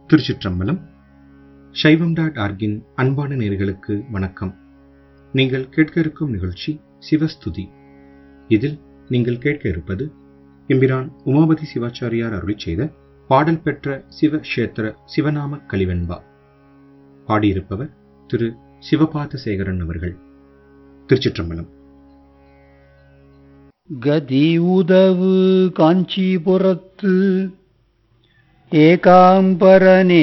திருச்சிற்றம்பலம் சைவம் டாட் ஆர்கின் அன்பான நேர்களுக்கு வணக்கம் நீங்கள் கேட்க இருக்கும் நிகழ்ச்சி சிவஸ்துதி இதில் நீங்கள் கேட்க இருப்பது எம்பிரான் உமாபதி சிவாச்சாரியார் அருளிச் செய்த பாடல் பெற்ற சிவ கஷேத்திர சிவநாம கலிவெண்பா பாடியிருப்பவர் திரு சிவபாத சேகரன் அவர்கள் திருச்சிற்றம்பலம் கதி உதவு காஞ்சிபுரத்து ஏகாம்பரனே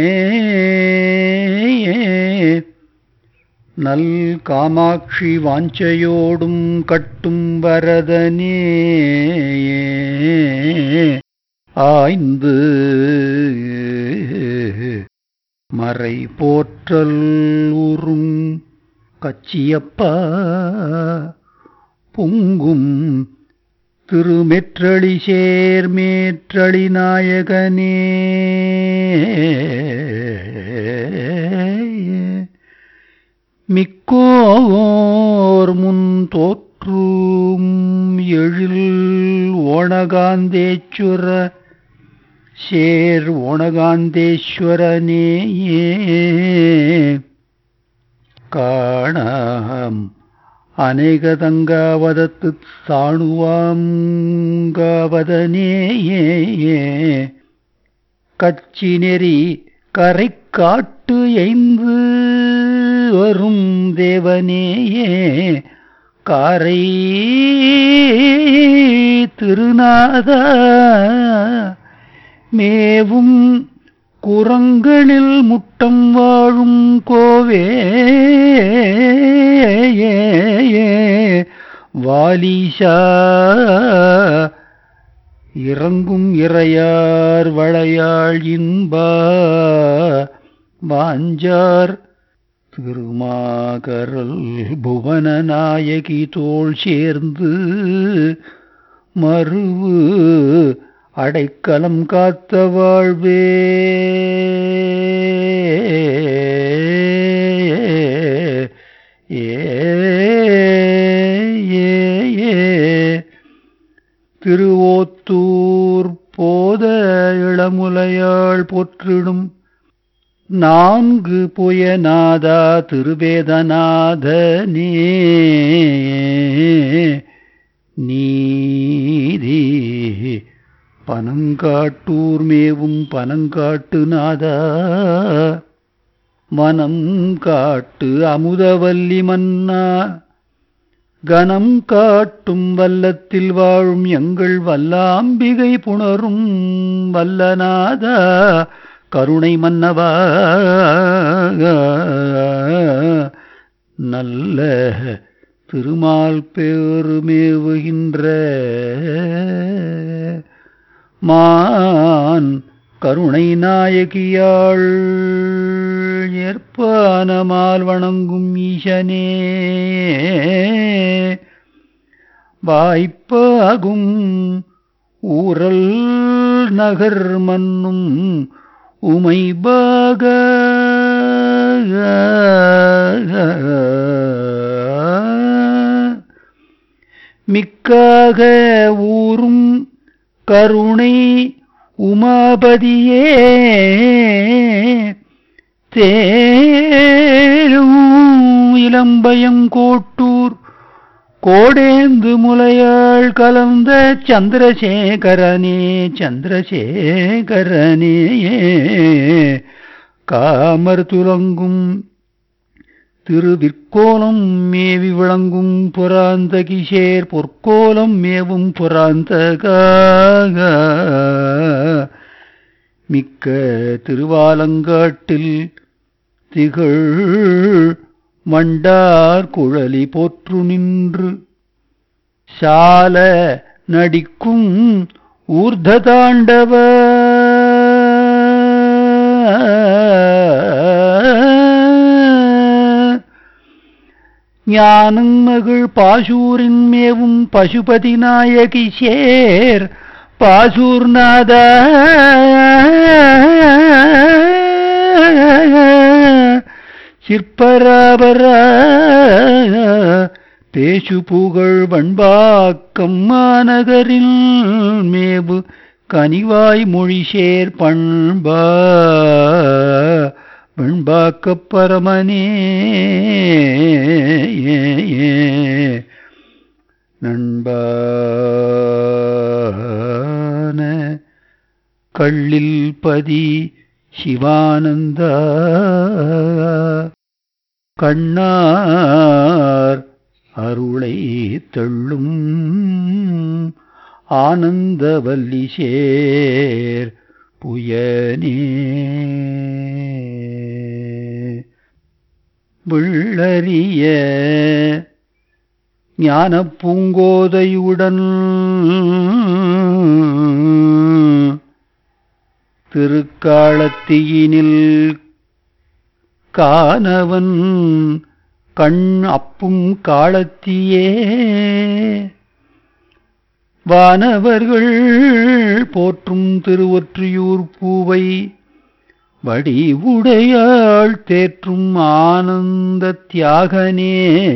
நல் காமாட்சி வாஞ்சையோடும் கட்டும் வரதனே ஆய்ந்து மறை போற்றல் உறும் கச்சியப்பா பொங்கும் திருமெற்றளி சேர்மேற்றளி நாயகனே மிக்கோர் முன் தோற்றும் எழில் ஓணகாந்தேச்சுர சேர் ஓணகாந்தேஸ்வரனேயே காணாம் அநேகதங்காவதத்து சாணுவாங்காவதனேயே கச்சி நெறி கரை காட்டு எய்ந்து வரும் தேவனேயே காரை திருநாதா மேவும் குரங்களில் முட்டம் வாழும் கோவே வாலிஷா இறங்கும் இறையார் வளையாள் இன்பா வாஞ்சார் திருமாகரல் புவனநாயகி தோள் சேர்ந்து மறுவு அடைக்கலம் காத்த வாழ்வே ஏ திருவோத்தூர் போத இளமுலையாள் போற்றிடும் நான்கு புயநாதா திருவேதநாதனே நீதி பனங்காட்டூர் மேவும் பனங்காட்டு நாதா மனம் காட்டு அமுதவல்லி மன்னா கனம் காட்டும் வல்லத்தில் வாழும் எங்கள் வல்லாம்பிகை புணரும் வல்லநாதா கருணை மன்னவா நல்ல திருமால் பேருமேவுகின்ற மான் கருணை நாயகியாள் ஏற்பானமால் வணங்கும் ஈசனே வாய்ப்பாகும் ஊரல் நகர் மன்னும் உமைபாக மிக்காக ஊரும் கருணை உமாபதியே தேரும் இளம்பயம் கோட்டூர் கோடேந்து முலையாள் கலந்த சந்திரசேகரனே சந்திரசேகரனே காமர் துலங்கும் திருவிற்கோலம் மேவி விளங்கும் புராந்தகிஷேர் பொற்கோலம் மேவும் புராந்தக மிக்க திருவாலங்காட்டில் திகழ் மண்டார் குழலி போற்று நின்று சால நடிக்கும் ஊர்த தாண்டவ ஞானம் மகள் பாசூரின் மேவும் பசுபதி நாயகி சேர் பாசூர்நாத சிற்பராபர பேசு புகழ் வண்பாக்கம் மாநகரில் மேபு கனிவாய் மொழி சேர் பண்பா வெண்பாக்கப் பரமனே நண்பான கள்ளில் பதி சிவானந்த கண்ணார் அருளை தள்ளும் ஆனந்தவல்லி சேர் புயனே விள்ளறிய ஞானப் பூங்கோதையுடன் திருக்காலத்தியினில் காணவன் கண் அப்பும் காலத்தியே வானவர்கள் போற்றும் திருவொற்றியூர் பூவை வடிவுடையாள் தேற்றும் ஆனந்த தியாகனே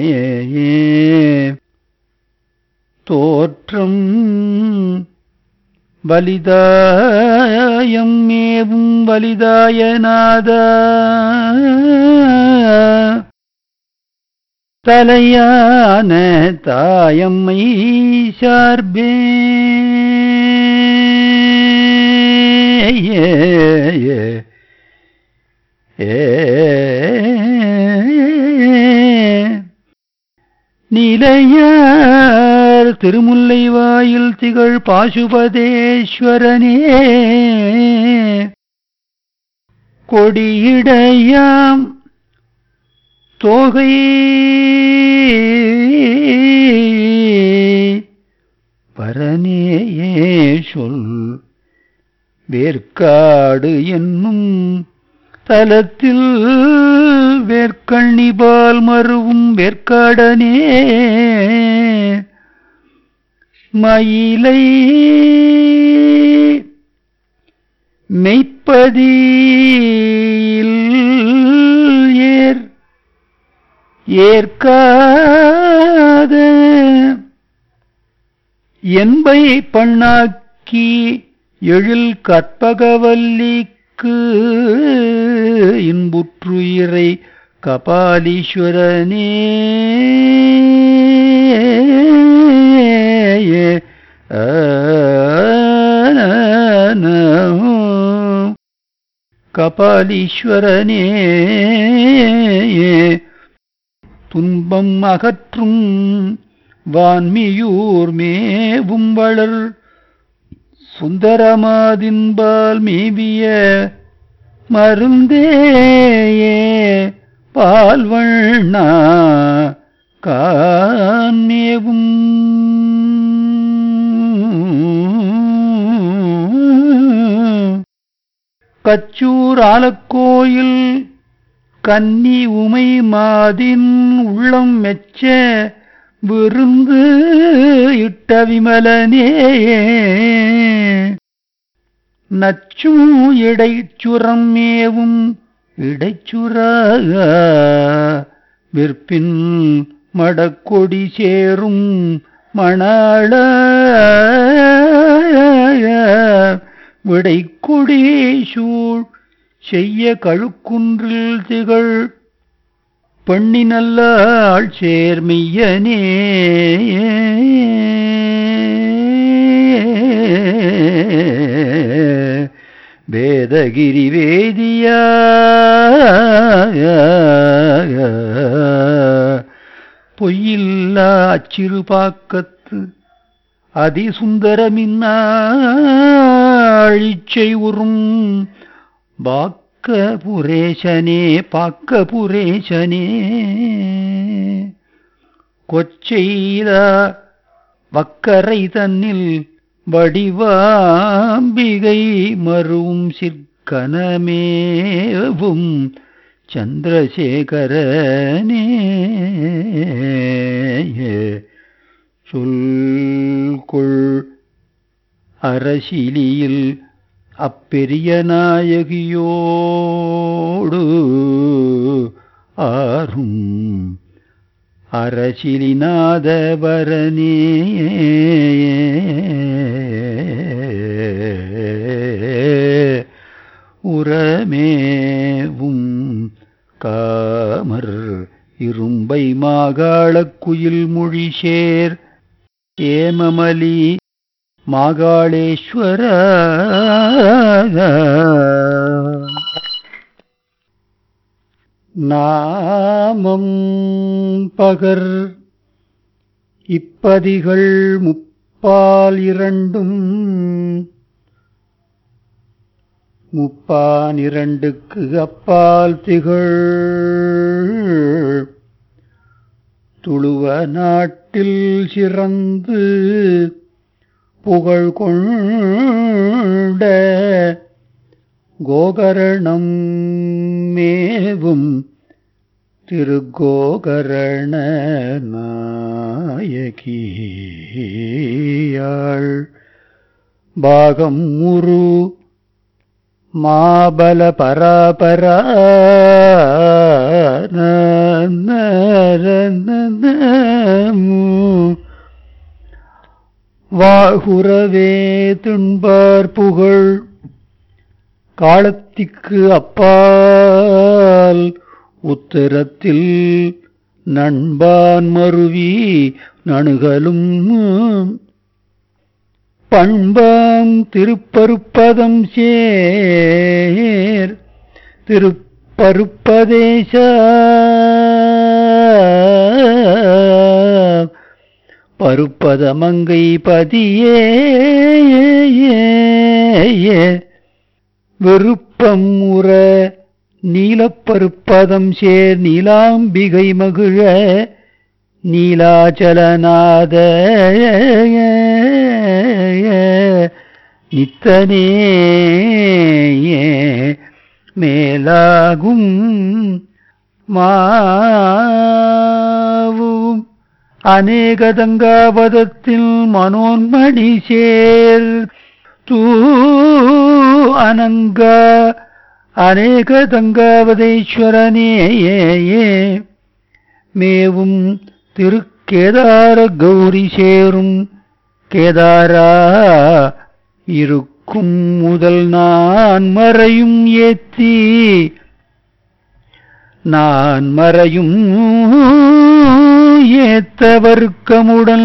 தோற்றம் வலிதாயம் மேவும் வலிதாயநாத தலையான தாயம்மை சார்பே ஏ நிலையார் திருமுல்லை வாயில் திகழ் பாசுபதேஸ்வரனே கொடியிடையாம் தோகை பரனேயே சொல் வேர்க்காடு என்னும் தலத்தில் வேர்க்கண்ணிபால் மருவும் வேர்க்காடனே மயிலை மெய்ப்பதியில் ஏர் ஏற்காத என்பை பண்ணாக்கி எழில் கற்பகவல்லிக்கு இன்புற்றுயிரை கபாலீஸ்வரனே கபாலீஸ்வரனே துன்பம் அகற்றும் வான்மியூர் மேவும் வளர் சுந்தரமாதின்பால் மேவிய மருந்தேயே பால்வண்ணா கான்மேவும் கச்சூர் ஆலக்கோயில் கன்னி உமை மாதின் உள்ளம் மெச்ச விருந்து இட்ட விமலனே நச்சும் இடைச்சுரம் மேவும் இடைச்சுர விற்பின் மடக்கொடி சேரும் மணாள விடைக்கொடி சூழ் செய்ய கழுக்குன்றில் திகழ் பெண்ணி நல்லாள் சேர்மையனே வேதகிரி வேதியா பொய்யில்லா அச்சிறுபாக்கத்து அதிசுந்தரமின்னாழிச்சை உறும் பாக்க புரேசனே பாக்க புரேசனே கொச்செய்த வக்கரை தன்னில் வடிவாம்பிகை மருவும் சிற்கனமேவும் சந்திரசேகரனே சொல்கொள் அரசிலியில் அப்பெரிய நாயகியோடு ஆறும் அரசிலிநாதவரனே உரமேவும் காமர் இரும்பை மாகாளக் குயில் மொழிசேர் ஏமமலி மாகாளேஸ்வர நாமம் பகர் இப்பதிகள் முப்பால் இரண்டும் முப்பான் இரண்டுக்கு அப்பால் திகழ் துளுவ நாட்டில் சிறந்து புகழ் கொண்ட கோகரணம் மேவும் திருக்கோகரண நாயகியாள் பாகம் முரு மாபல பராபர வாகுரவே துன்பார் புகழ் காலத்திற்கு அப்பால் உத்தரத்தில் நண்பான் மருவி நணுகலும் பண்பாம் திருப்பருப்பதம் சேர் திருப்பருப்பதேச பருப்பதமங்கை பதியே விருப்பம் உற நீலப்பருப்பதம் சேர் நீலாம்பிகை மகிழ நீலாச்சலநாத நித்தனே மேலாகும் மாவும் அநேகதங்காபதத்தில் மனோன்மணி சேர் தூ அனங்க அநேக தங்காவதேஸ்வரனே மேவும் திருக்கேதார கௌரி சேரும் கேதாரா இருக்கும் முதல் நான் மறையும் ஏத்தி நான் மறையும் ஏத்த வர்க்கமுடன்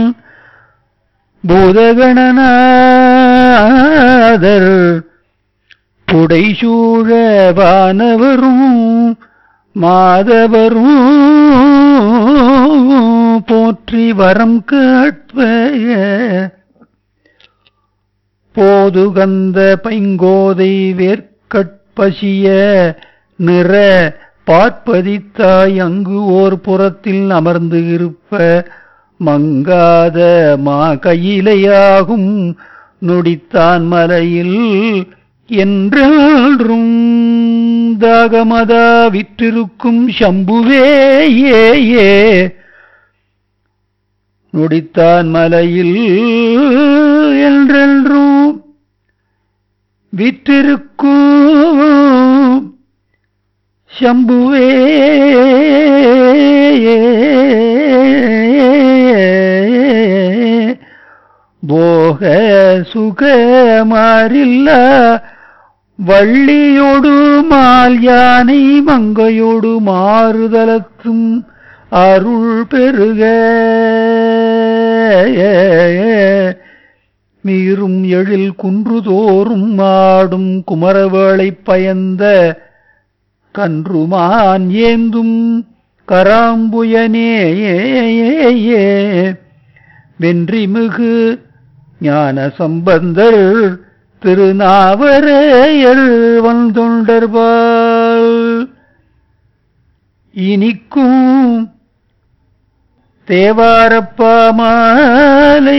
பூதகணநாதர் புடைசூழ வானவரும் மாதவரும் போற்றி வரம் கேட்ப போதுகந்த பைங்கோதை வேர்க்கட்பசிய நிற பார்ப்பதித்தாய் அங்கு ஓர் புறத்தில் அமர்ந்து இருப்ப மங்காத மா கையிலையாகும் நொடித்தான் மலையில் என்றும் தாகமதா விற்றிருக்கும் சம்புவே ஏ ஏ நொடித்தான் மலையில் என்றென்றும் விற்றிருக்கும் சம்புவே போக சுகமாரில்ல வள்ளியோடு மால் யானை மங்கையோடு மாறுதலத்தும் அருள் பெருக மீறும் எழில் குன்றுதோறும் ஆடும் குமரவேளை பயந்த கன்றுமான் ஏந்தும் கராம்புயனே வென்றிமிகு ஞான சம்பந்தர் திருநாவரையர் வந்தொண்டர்பால் இனிக்கும் தேவாரப்பா மாலை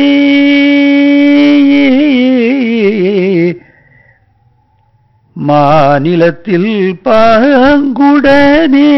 மாநிலத்தில் பாங்குடனே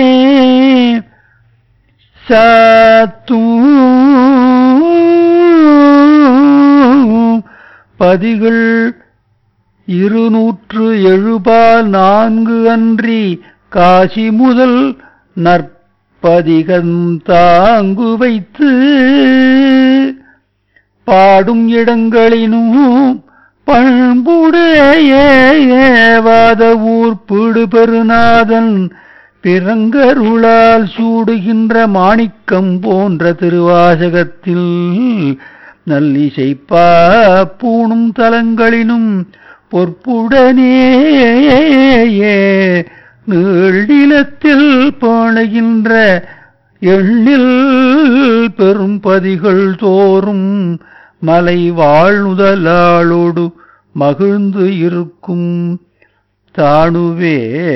சாத்தும் பதிகள் இருநூற்று எழுபால் நான்கு அன்றி காசி முதல் நற்பதிகம் தாங்கு வைத்து பாடும் இடங்களினும் பண்புடையவாத ஊர்ப்பிடு பெருநாதன் பிறங்கருளால் சூடுகின்ற மாணிக்கம் போன்ற திருவாசகத்தில் நல்லிசைப்பா பூணும் தலங்களினும் பொற்புடனேயே நீழ்நிலத்தில் பாணுகின்ற எண்ணில் பெரும் பதிகள் தோறும் மலை வாழ்நுதலாளோடு மகிழ்ந்து இருக்கும் தாணுவே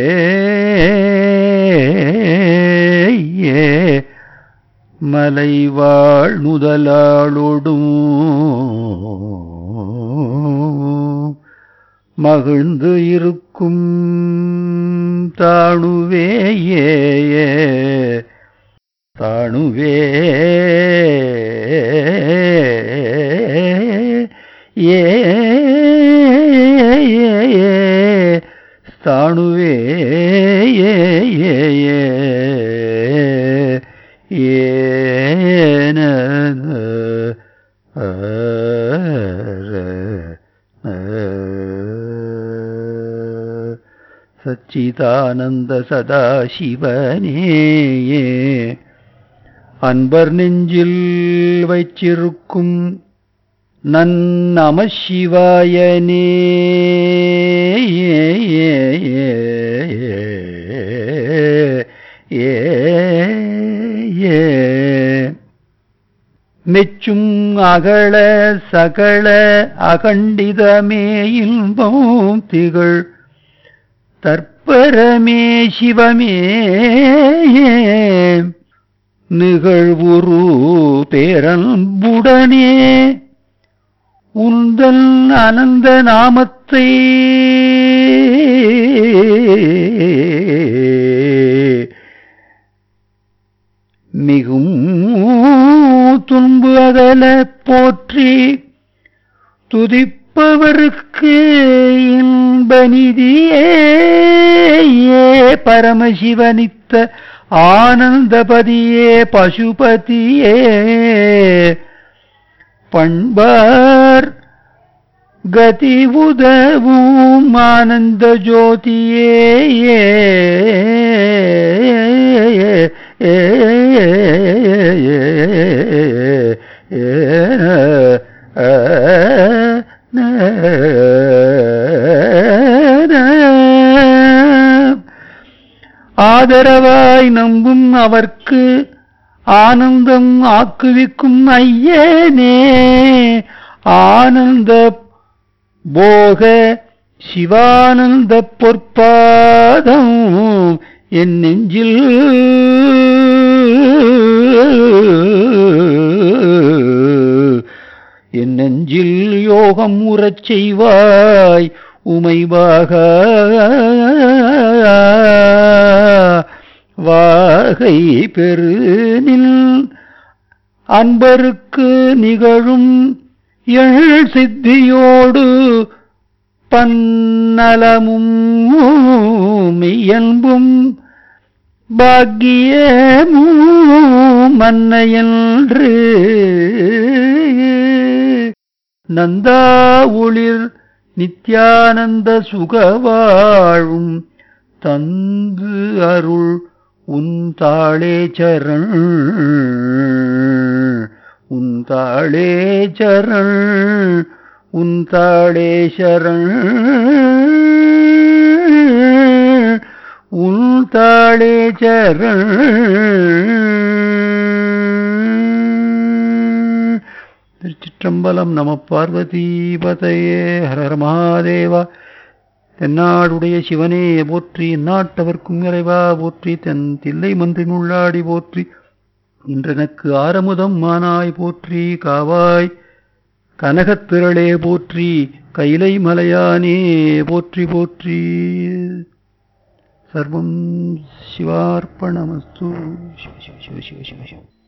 மலை வாழ்நுதலாளோடும் மகிழ்ந்து இருக்கும் தாணுவே தாணுவே ஏ தாணுவே ஏ ஏன சச்சிதானந்த சதாசிவனே அன்பர் நெஞ்சில் வைச்சிருக்கும் நன் நம சிவாயனே மெச்சும் அகல சகல அகண்டிதமே இன்பம் திகழ் தற்பரமே சிவமே நிகழ்வுரு பேரன்புடனே உந்தன் அனந்த நாமத்தை மிகும் துன்பு அகல போற்றி துதிப்பவருக்கு இன்பநிதியே பரமசிவனித்த ஆனந்தபதியே பசுபதியே பண்பார் கதி உதவும் ஆனந்த ஜோதியே ஆதரவாய் நம்பும் அவர்க்கு ஆனந்தம் ஆக்குவிக்கும் ஐயனே ஆனந்த போக சிவானந்த பொற்பாதம் என் நெஞ்சில் என் நெஞ்சில் யோகம் உறச் செய்வாய் உமைவாக வாகை பெருநில் அன்பருக்கு நிகழும் எள் சித்தியோடு பன்னலமும் இயல்பும் பாக்கியமும் மன்னையன்று நந்தா ஒளிர் நித்யானந்த சுகவாழும் தந்து அருள் உன் தாளே சரண் உன் தாளே சரண் உன் தாளே சரண் உன் தாளே சரண் திருச்சிற்றம்பலம் நம பார்வதி பதையே ஹரஹர மகாதேவா தென்னாடுடைய சிவனே போற்றி நாட்டவர்க்கும் இறைவா போற்றி தென் தில்லை மன்றின் உள்ளாடி போற்றி இன்றெனக்கு ஆரமுதம் மானாய் போற்றி காவாய் கனகத்திரளே போற்றி கைலை மலையானே போற்றி போற்றி சர்வம் சிவார்ப்பணமஸ்து சிவ சிவ சிவ சிவ சிவ சிவ